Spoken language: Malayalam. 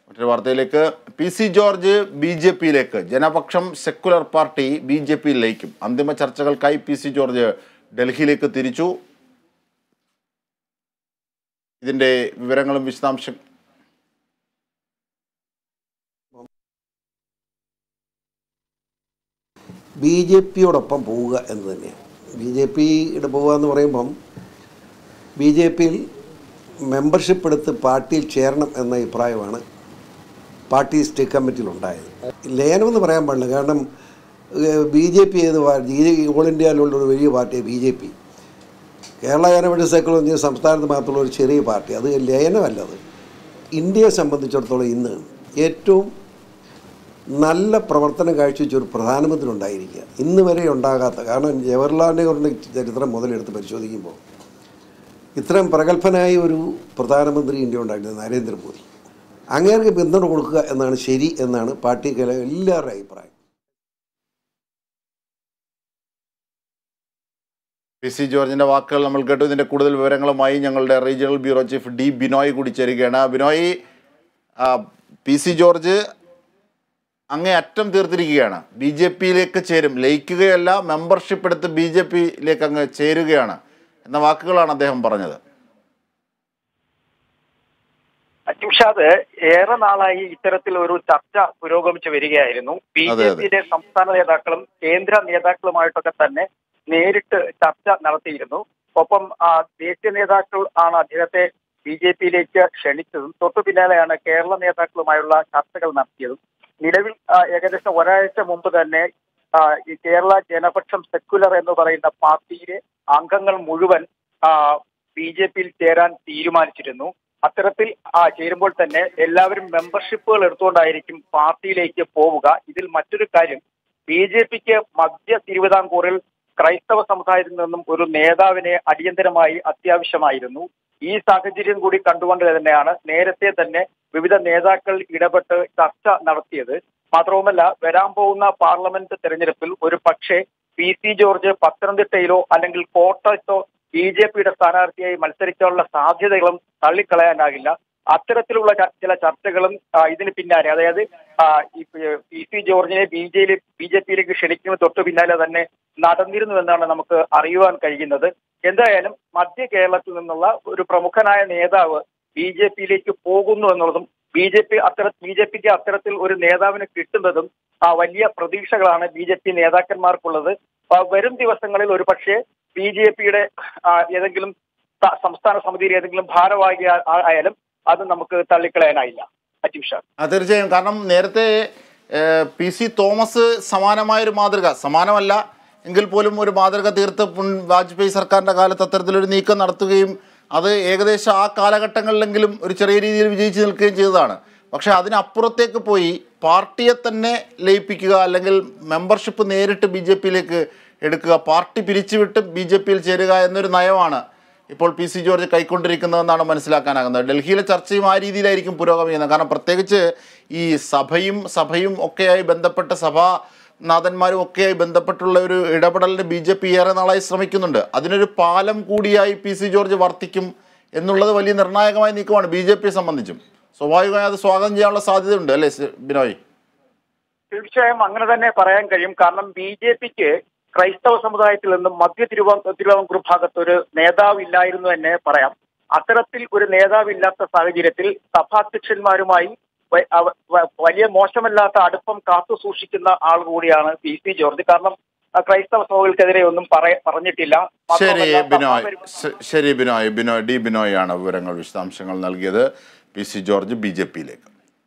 മറ്റൊരു വാർത്തയിലേക്ക് P C George B J പിയിലേക്ക് Janapaksham secular party B J പിയിലേക്കും അന്തിമ ചർച്ചകൾക്കായി പി സി ജോർജ് ഡൽഹിയിലേക്ക് തിരിച്ചു ഇതിന്റെ വിവരങ്ങളും വിശദാംശം ബി ജെ പിയോടൊപ്പം പോവുക എന്ന് തന്നെയാണ് ബി ജെ പിയുടെ പോവുക എന്ന് പറയുമ്പം ബി ജെ പിയിൽ മെമ്പർഷിപ്പ് എടുത്ത് പാർട്ടിയിൽ ചേരണം എന്ന അഭിപ്രായമാണ് പാർട്ടി സ്റ്റേറ്റ് കമ്മിറ്റിയിൽ ഉണ്ടായത് ലയനമെന്ന് പറയാൻ പാടില്ല കാരണം ബി ജെ പി ഏത് പാർട്ടി ഓൾ ഇന്ത്യയിലുള്ള ഒരു വലിയ പാർട്ടിയാണ് B J P Kerala Janapaksha സൈക്കിൾ എന്ന് പറഞ്ഞാൽ സംസ്ഥാനത്ത് മാത്രമുള്ള ഒരു ചെറിയ പാർട്ടി അത് ലയനമല്ല അത് ഇന്ത്യയെ സംബന്ധിച്ചിടത്തോളം ഇന്ന് ഏറ്റവും നല്ല പ്രവർത്തനം കാഴ്ചവെച്ച ഒരു പ്രധാനമന്ത്രി ഉണ്ടായിരിക്കുക ഇന്ന് വരെ ഉണ്ടാകാത്ത കാരണം ജവഹർലാൽ നെഹ്റുവിൻ്റെ ചരിത്രം മുതലെടുത്ത് പരിശോധിക്കുമ്പോൾ ഇത്രയും പ്രഗത്ഭനായ ഒരു പ്രധാനമന്ത്രി ഇന്ത്യ ഉണ്ടായിരുന്നത് നരേന്ദ്രമോദി അങ്ങേർക്ക് പിന്തുണ കൊടുക്കുക എന്നാണ് ശരി എന്നാണ് പാർട്ടിക്കാരെ എല്ലാവരുടെ അഭിപ്രായം പി സി ജോർജിന്റെ വാക്കുകൾ നമ്മൾ കേട്ടു ഇതിന്റെ കൂടുതൽ വിവരങ്ങളുമായി ഞങ്ങളുടെ regional bureau chief D Binoy കൂടി ചേരുകയാണ് ബിനോയ് ആ, പി സി ജോർജ് അങ്ങേ അറ്റം തീർത്തിരിക്കുകയാണ് ബി ജെ പിയിലേക്ക് ചേരും ലയിക്കുകയല്ല മെമ്പർഷിപ്പ് എടുത്ത് ബി ജെ പിയിലേക്ക് അങ്ങ് ചേരുകയാണ് എന്ന വാക്കുകളാണ് അദ്ദേഹം പറഞ്ഞത് അജിംഷാദ് ഏറെ നാളായി ഇത്തരത്തിൽ ഒരു ചർച്ച പുരോഗമിച്ചു വരികയായിരുന്നു ബി അതെ, ജെ അതെ. പിയുടെ സംസ്ഥാന നേതാക്കളും കേന്ദ്ര നേതാക്കളുമായിട്ടൊക്കെ തന്നെ നേരിട്ട് ചർച്ച നടത്തിയിരുന്നു ഒപ്പം ആ, ദേശീയ നേതാക്കൾ ആണ് അദ്ദേഹത്തെ ബി ജെ പിയിലേക്ക് ക്ഷണിച്ചതും തൊട്ടു പിന്നാലെയാണ് കേരള നേതാക്കളുമായുള്ള ചർച്ചകൾ നടത്തിയതും നിലവിൽ ആ, ഏകദേശം ഒരാഴ്ച മുമ്പ് തന്നെ ആ, ഈ കേരള ജനപക്ഷം സെക്കുലർ എന്ന് പറയുന്ന പാർട്ടിയിലെ അംഗങ്ങൾ മുഴുവൻ ബി ജെ പിയിൽ ചേരാൻ തീരുമാനിച്ചിരുന്നു അത്തരത്തിൽ ആ ചേരുമ്പോൾ തന്നെ എല്ലാവരും മെമ്പർഷിപ്പുകൾ എടുത്തുകൊണ്ടായിരിക്കും പാർട്ടിയിലേക്ക് പോവുക ഇതിൽ മറ്റൊരു കാര്യം ബി ജെ പിക്ക് മധ്യ തിരുവിതാംകൂറിൽ ക്രൈസ്തവ സമുദായത്തിൽ നിന്നും ഒരു നേതാവിനെ അടിയന്തരമായി അത്യാവശ്യമായിരുന്നു ഈ സാഹചര്യം കൂടി കണ്ടുകൊണ്ട് തന്നെയാണ് നേരത്തെ തന്നെ വിവിധ നേതാക്കൾ ഇടപെട്ട് ചർച്ച നടത്തിയത് മാത്രവുമല്ല വരാൻ പോകുന്ന പാർലമെന്റ് തെരഞ്ഞെടുപ്പിൽ ഒരു പക്ഷേ പി സി ജോർജ് പത്തനംതിട്ടയിലോ അല്ലെങ്കിൽ കോട്ടയത്തോ ബി ജെ പിയുടെ സ്ഥാനാർത്ഥിയായി മത്സരിക്കാനുള്ള സാധ്യതകളും തള്ളിക്കളയാനാകില്ല അത്തരത്തിലുള്ള ച- ചില ചർച്ചകളും ആ, ഇതിന് പിന്നാലെ അതായത് ആ, ഈ പി സി ജോർജിനെ ബി ജെ ബി ജെ പിയിലേക്ക് ക്ഷണിക്കുന്ന തൊട്ടു പിന്നാലെ തന്നെ നടന്നിരുന്നു എന്നാണ് നമുക്ക് അറിയുവാൻ കഴിയുന്നത് എന്തായാലും മധ്യ കേരളത്തിൽ നിന്നുള്ള ഒരു പ്രമുഖനായ നേതാവ് ബി ജെ പിയിലേക്ക് പോകുന്നു എന്നുള്ളതും ബി ജെ പി അത്തര ബി ജെ പിക്ക് അത്തരത്തിൽ ഒരു നേതാവിന് കിട്ടുന്നതും ആ, വലിയ പ്രതീക്ഷകളാണ് ബി ജെ പി നേതാക്കന്മാർക്കുള്ളത് ആ, വരും ദിവസങ്ങളിൽ ഒരു പക്ഷേ ബി ജെ പിയുടെ ഏതെങ്കിലും സ- സംസ്ഥാന സമിതിയിൽ ഏതെങ്കിലും ഭാരവാഹി ആ- ആയാലും അത് നമുക്ക് തള്ളിക്കളയാനായില്ല അജിംഷ ആ തീർച്ചയായും കാരണം നേരത്തെ ഏഹ്, പി സി തോമസ് സമാനമായൊരു മാതൃക സമാനമല്ല എങ്കിൽ പോലും ഒരു മാതൃക തീർത്ത് പുൻ- വാജ്പേയി സർക്കാരിൻ്റെ കാലത്ത് അത്തരത്തിലൊരു നീക്കം നടത്തുകയും അത് ഏകദേശം ആ കാലഘട്ടങ്ങളിലെങ്കിലും ഒരു ചെറിയ രീതിയിൽ വിജയിച്ചു നിൽക്കുകയും ചെയ്തതാണ് പക്ഷേ അതിനപ്പുറത്തേക്ക് പോയി പാർട്ടിയെ തന്നെ ലയിപ്പിക്കുക അല്ലെങ്കിൽ മെമ്പർഷിപ്പ് നേരിട്ട് ബി ജെ പിയിലേക്ക് എടുക്കുക പാർട്ടി പിരിച്ചുവിട്ട് ബി ജെ പിയിൽ ചേരുക എന്നൊരു നയമാണ് ഇപ്പോൾ പി സി ജോർജ് കൈക്കൊണ്ടിരിക്കുന്നതെന്നാണ് മനസ്സിലാക്കാനാകുന്നത് ഡൽഹിയിലെ ചർച്ചയും ആ രീതിയിലായിരിക്കും പുരോഗമിക്കുന്നത് കാരണം പ്രത്യേകിച്ച് ഈ സഭയും സഭയും ഒക്കെയായി ബന്ധപ്പെട്ട സഭാ നാഥന്മാരും ഒക്കെയായി ബന്ധപ്പെട്ടുള്ള ഒരു ഇടപെടലിന് ബി ജെ പി ഏറെ നാളായി ശ്രമിക്കുന്നുണ്ട് അതിനൊരു പാലം കൂടിയായി പി സി ജോർജ് വർത്തിക്കും എന്നുള്ളത് വലിയ നിർണായകമായ നീക്കമാണ് ബി ജെ പിയെ സംബന്ധിച്ചും സ്വാഭാവികമായി അത് സ്വാഗതം ചെയ്യാനുള്ള സാധ്യതയുണ്ട് അല്ലേ സി- ബിനോയ് തീർച്ചയായും അങ്ങനെ തന്നെ പറയാൻ കഴിയും കാരണം ബി ജെ പിക്ക് ക്രൈസ്തവ സമുദായത്തിൽ നിന്നും മധ്യ തിരുവ തിരുവിതാംകൂർ ഭാഗത്ത് ഒരു നേതാവ് ഇല്ലായിരുന്നു തന്നെ പറയാം അത്തരത്തിൽ ഒരു നേതാവില്ലാത്ത സാഹചര്യത്തിൽ സഭാധ്യക്ഷന്മാരുമായി വ- അവ- വ- വലിയ മോശമല്ലാത്ത അടുപ്പം കാത്തു സൂക്ഷിക്കുന്ന ആൾ കൂടിയാണ് പി സി ജോർജ് കാരണം ആ, ക്രൈസ്തവ സഭകൾക്കെതിരെ ഒന്നും പറയ- പറഞ്ഞിട്ടില്ല ശരി മാത്രമല്ല, ബിനോയ് സഭാപരി- ശ- ശരി ബിനോയ് ബിനോയ് ഡി ബിനോയ് ആണ് വിവരങ്ങൾ വിശദാംശങ്ങൾ നൽകിയത് P C George B J പിയിലേക്ക്